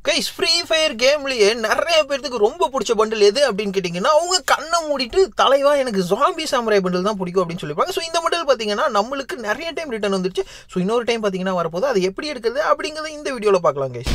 guys free fire கேம்லயே நிறைய பேர்த்துக்கு ரொம்ப பிடிச்ச பண்டில் எது அப்படின்னு கேட்டிங்கன்னா அவங்க கண்ணை மூடிட்டு தலைவா எனக்கு ஜாம்பி சாமுராய் பண்டில் தான் பிடிக்கும் அப்படின்னு சொல்லியிருப்பாங்க ஸோ இந்த பண்டில் பார்த்தீங்கன்னா நம்மளுக்கு நிறைய டைம் ரிட்டர்ன் வந்துருச்சு ஸோ இன்னொரு டைம் பார்த்தீங்கன்னா வரப்போது அது எப்படி எடுக்கிறது அப்படிங்கிறத இந்த வீடியோவில் பார்க்கலாம் guys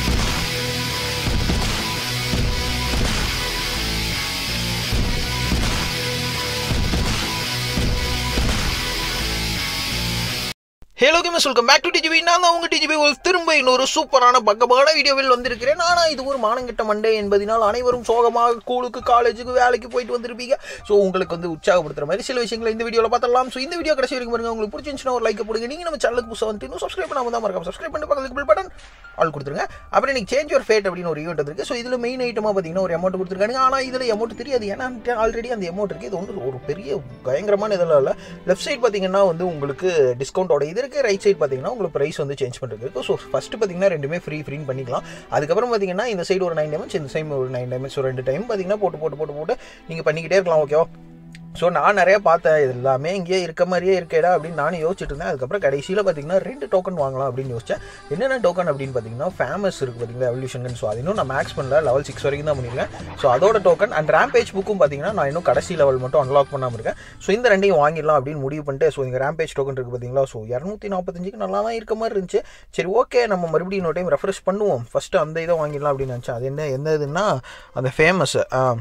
hello gamers welcome back to DGP நான் தான் உங்கள் டிஜிபி ஒரு திரும்ப இன்னொரு சூப்பரான பக்கமான வீடியோவில் வந்திருக்கிறேன் ஆனால் இது ஒரு மானங்கிட்ட மண்டே என்பதனால் அனைவரும் சோகமாக ஸ்கூலுக்கு காலேஜுக்கு வேலைக்கு போயிட்டு வந்திருப்பீங்க ஸோ உங்களுக்கு வந்து உற்சாகப்படுத்துற மாதிரி சில விஷயங்களை இந்த வீடியோவில் பார்த்தலாம் ஸோ இந்த வீடியோ கடைசி வரைக்கும் பாருங்க உங்களுக்கு பிடிச்சிருந்துச்சுன்னா ஒரு லைக் போடுங்க நீங்கள் நம்ம சேனலுக்கு புதுசாக வந்து இன்னும் சப்ஸ்கிரைப் பண்ணாமல் தான் மறக்காம சப்ஸ்கிரைப் பண்ணி பக்கத்துக்கு பில் பட்டன் ஆள் கொடுத்துருங்க அப்புறம் இன்னைக்கு சேஞ்ச் ஒரு ஃபேட் அப்படின்னு ஒரு ஈவெண்ட் இருக்குது ஸோ இதில் மெயின் ஐட்டமாக பார்த்தீங்கன்னா ஒரு அமௌண்ட் கொடுத்துருக்காங்க ஆனால் இதில் அமௌண்ட் தெரியாது ஏன்னா ஆல்ரெடி அந்த அமௌண்ட் இருக்குது இது வந்து ஒரு பெரிய பயங்கரமான இதெல்லாம் இல்லை லெஃப்ட் சைட் பார்த்தீங்கன்னா வந்து உங்களுக்கு டிஸ்கவுண்டோட இது இருக்குது ரைட் சைட் பார்த்தீங்கன்னா உங்களுக்கு ப்ரைஸ் வந்து சேஞ்ச் பண்ணுறது இருக்கும் ஸோ ஃபஸ்ட்டு பார்த்தீங்கன்னா ரெண்டுமே ஃப்ரீ ஃப்ரீன்னு பண்ணிக்கலாம் அதுக்கப்புறம் பார்த்தீங்கன்னா இந்த சைடு ஒரு நைன் டைமண்ட்ஸ் இந்த சைடு ஒரு நைன் டைமண்ட்ஸ் ஒரு ரெண்டு டைம் பார்த்தீங்கன்னா போட்டு போட்டு போட்டு போட்டு நீங்கள் பண்ணிக்கிட்டே இருக்கலாம் ஓகேவா ஸோ நான் நிறைய பார்த்தேன் இது எல்லாமே இங்கேயே இருக்க மாதிரியே இருக்கேடா அப்படின்னு நானும் யோசிச்சுட்டு இருந்தேன் அதுக்கப்புறம் கடைசியில் பார்த்தீங்கன்னா ரெண்டு டோக்கன் வாங்கலாம் அப்படின்னு யோசிச்சேன் என்னென்ன டோக்கன் அப்படின்னு பார்த்தீங்கன்னா ஃபேமஸ் இருக்குது பார்த்தீங்களா எவல்யூஷன் ஸோ அது இன்னும் நான் மேக்ஸ் பண்ணல லெவல் சிக்ஸ் வரைக்கும் தான் பண்ணியிருக்கேன் ஸோ அதோட டோக்கன் அண்ட் ரேம்பேஜ் புக்கும் பார்த்தீங்கன்னா நான் இன்னும் கடைசி லெவல் மட்டும் அன்லாக் பண்ணாமல் இருக்கேன் ஸோ இந்த ரெண்டையும் வாங்கிடலாம் அப்படின்னு முடிவு பண்ணிட்டு ஸோ இங்கே ரேம்பேஜ் டோக்கன் இருக்குது பார்த்தீங்களா ஸோ இரநூத்தி நாற்பத்தஞ்சுக்கு நல்லா தான் இருக்க மாதிரி இருந்துச்சு சரி ஓகே நம்ம மறுபடியும் இன்னொரு டைம் ரெஃப்ரெஷ் பண்ணுவோம் ஃபஸ்ட்டு அந்த இதை வாங்கிடலாம் அப்படின்னு நினச்சேன் அது என்ன என்ன இதுன்னா அந்த ஃபேமஸ்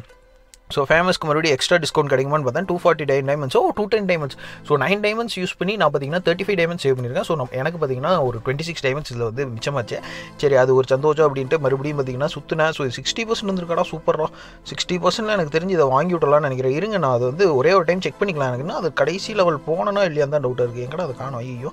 ஸோ ஃபேமஸ்க்கு மறுபடியும் எக்ஸ்ட்ரா டிஸ்கவுண்ட் கிடைக்குமான்னு பார்த்தா two forty nine diamonds oh two ten diamonds so nine diamonds use பண்ணி நான் பார்த்தீங்கன்னா தேர்ட்டி ஃபைவ் டைமண்ட்ஸ் சேவ் பண்ணியிருக்கேன் ஸோ நம்ம எனக்கு பார்த்தீங்கன்னா ஒரு டுவெண்ட்டி சிக்ஸ் டைமண்ட்ஸ் இதில் வந்து மிச்சமாச்சு சரி அது ஒரு சந்தோஷம் அப்படின்ட்டு மறுபடியும் பார்த்தீங்கன்னா சுற்றினேன் ஸோ சிக்ஸ்டி பர்சன்ட் வந்துருக்கடா சூப்பரா சிக்ஸ்டி பர்சன்ட்ல எனக்கு தெரிஞ்சு இதை வாங்கி விட்டலாம்னு நினைக்கிறேன் இருங்க நான் அது வந்து ஒரே ஒரு டைம் செக் பண்ணிக்கலாம் எனக்குன்னா அது கடைசி லெவல் போனனா இல்லையா தான் டவுட்டாக இருக்குது எங்கடா அதை காணும் ஐயோ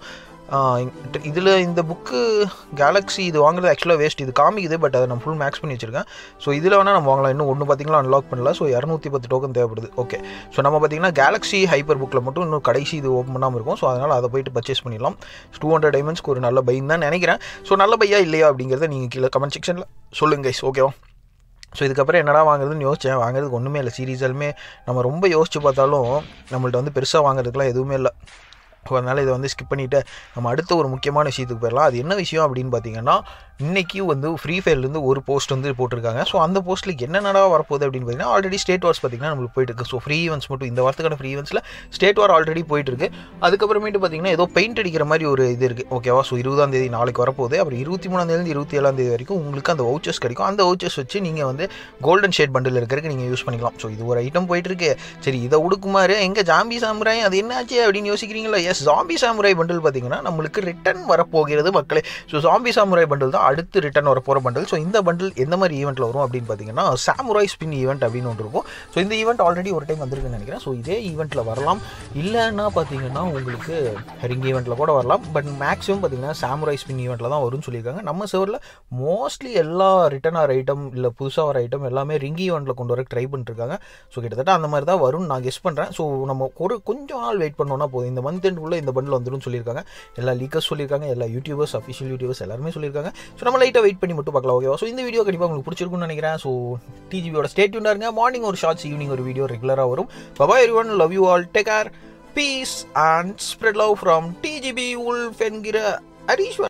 இதில் இந்த புக்கு கேலக்ஸி இது வாங்குறது ஆக்சுவலாக வேஸ்ட் இது காமிக்குது பட் அதை நான் ஃபுல் மேக்ஸ் பண்ணி வச்சிருக்கேன் ஸோ இதில் வேணால் நம்ம வாங்கலாம் இன்னும் ஒன்று பார்த்தீங்களா அன்லாக் பண்ணல ஸோ இரநூத்தி பத்து டோக்கன் தேவைப்படுது ஓகே ஸோ நம்ம பார்த்தீங்கன்னா கேலக்ஸி ஹைப்பர் புக்கில் மட்டும் இன்னும் கடைசி இது ஓப்பன் பண்ணாமல் இருக்கும் ஸோ அதனால் அதை போயிட்டு பர்ச்சேஸ் பண்ணிடலாம் டூ ஹண்ட்ரட் டைமண்ட்ஸ்க்கு ஒரு நல்ல பையன் தான் நினைக்கிறேன் ஸோ நல்ல பையா இல்லையா அப்படிங்கிறத நீங்கள் கீழே கமெண்ட் செக்ஷனில் சொல்லுங்க கைஸ் ஓகேவா ஸோ இதுக்கப்புறம் என்னடா வாங்குறதுன்னு யோசித்தேன் வாங்குறதுக்கு ஒன்றுமே இல்லை சீரியஸாலுமே நம்ம ரொம்ப யோசிச்சு பார்த்தாலும் நம்மள்ட்ட வந்து பெருசாக வாங்குறதுக்குலாம் எதுவுமே இல்லை ஸோ அதனால் இதை வந்து ஸ்கிப் பண்ணிவிட்டு நம்ம அடுத்த ஒரு முக்கியமான விஷயத்துக்கு போயிடலாம் அது என்ன விஷயம் அப்படின்னு பார்த்தீங்கன்னா இன்றைக்கி வந்து ஃப்ரீ ஃபயர்லேருந்து ஒரு போஸ்ட் வந்து போட்டிருக்காங்க ஸோ அந்த போஸ்ட்டில் என்னென்னடா வரப்போகுது அப்படின்னு பார்த்தீங்கன்னா ஆல்ரெடி ஸ்டேட் வார்ஸ் பார்த்தீங்கன்னா நம்மளுக்கு போயிட்டு இருக்கு ஸோ ஃப்ரீ ஈவெண்ட்ஸ் மட்டும் இந்த வாரத்துக்கான ஃப்ரீ ஈவெண்ட்ஸில் ஸ்டேட் வார் ஆல்ரெடி போயிட்டு இருக்கு அதுக்கப்புறமேட்டு பார்த்தீங்கன்னா ஏதோ பெயிண்ட் அடிக்கிற மாதிரி ஒரு இது இருக்குது ஓகேவா ஸோ இருபதாம் தேதி நாளைக்கு வரப்போகுது அப்புறம் இருபத்தி மூணாம் தேதி இருபத்தி ஏழாம் தேதி வரைக்கும் உங்களுக்கு அந்த வவுச்சர்ஸ் கிடைக்கும் அந்த வவுச்சர்ஸ் வச்சு நீங்கள் வந்து கோல்டன் ஷேட் பண்டில் இருக்கிறதுக்கு நீங்கள் யூஸ் பண்ணிக்கலாம் ஸோ இது ஒரு ஐட்டம் போயிட்டு இருக்கு சரி இதை உடுக்குமாறு எங்கே ஜாம்பி சாமுராய் அது என்னாச்சு அப்படின்னு யோசிக்கிறீங்களா எஸ் ஜாம்பி சாமுராய் பண்டில் பார்த்தீங்கன்னா நம்மளுக்கு ரிட்டன் வரப்போகிறது மக்களே ஸோ ஜாம்பி சாமுராய் பண்டில் தான் அடுத்து ரிட்டன் வரப்போகிற பண்டில் ஸோ இந்த பண்டில் எந்த மாதிரி ஈவெண்ட்டில் வரும் அப்படின்னு பார்த்தீங்கன்னா சாமுராய் ஸ்பின் ஈவெண்ட் அப்படின்னு ஒன்று இருக்கும் ஸோ இந்த ஈவெண்ட் ஆல்ரெடி ஒரு டைம் வந்திருக்குன்னு நினைக்கிறேன் ஸோ இதே ஈவெண்ட்டில் வரலாம் இல்லைன்னா பார்த்தீங்கன்னா உங்களுக்கு ரிங் ஈவெண்ட்டில் கூட வரலாம் பட் மேக்ஸிமம் பார்த்தீங்கன்னா சாமுராய் ஸ்பின் ஈவெண்ட்டில் தான் வரும்னு சொல்லியிருக்காங்க நம்ம சர்வரில் மோஸ்ட்லி எல்லா ரிட்டன் ஆகிற ஐட்டம் இல்லை புதுசாக வர ஐட்டம் எல்லாமே ரிங் ஈவெண்ட்டில் கொண்டு வர ட்ரை பண்ணிருக்காங்க ஸோ கிட்டத்தட்ட அந்த மாதிரி தான் வரும்னு நான் கெஸ் பண்ணுறேன் ஸோ நம்ம ஒரு கொஞ்சம் நாள் வெயிட் பண்ணோன்னா போதும் இந்த மந்த் எண்டுக்குள்ளே இந்த பண்டில் வந்துடும் சொல்லியிருக்காங்க எல்லா லீக்கர்ஸ் சொல்லியிருக்காங்க எல்லா யூடியூபர்ஸ் அஃபிஷியல் யூடியூபர்ஸ் எல்லாருமே சொல்லியிருக்காங்க ஸோ நம்ம லைட்டாக வெயிட் பண்ணி மட்டும் பார்க்கலாம் ஓகேவா ஸோ இந்த வீடியோ கண்டிப்பாக உங்களுக்கு பிடிச்சிருக்கும்னு நினைக்கிறேன் ஸோ டிஜிபியோட ஸ்டேட் இருங்க மார்னிங் ஒரு ஷார்ட்ஸ் ஈவினிங் ஒரு வீடியோ ரெகுலராக வரும் bye bye everyone love you all take care peace and spread love from DGP Wolf என்கிற ஹரீஸ்வர்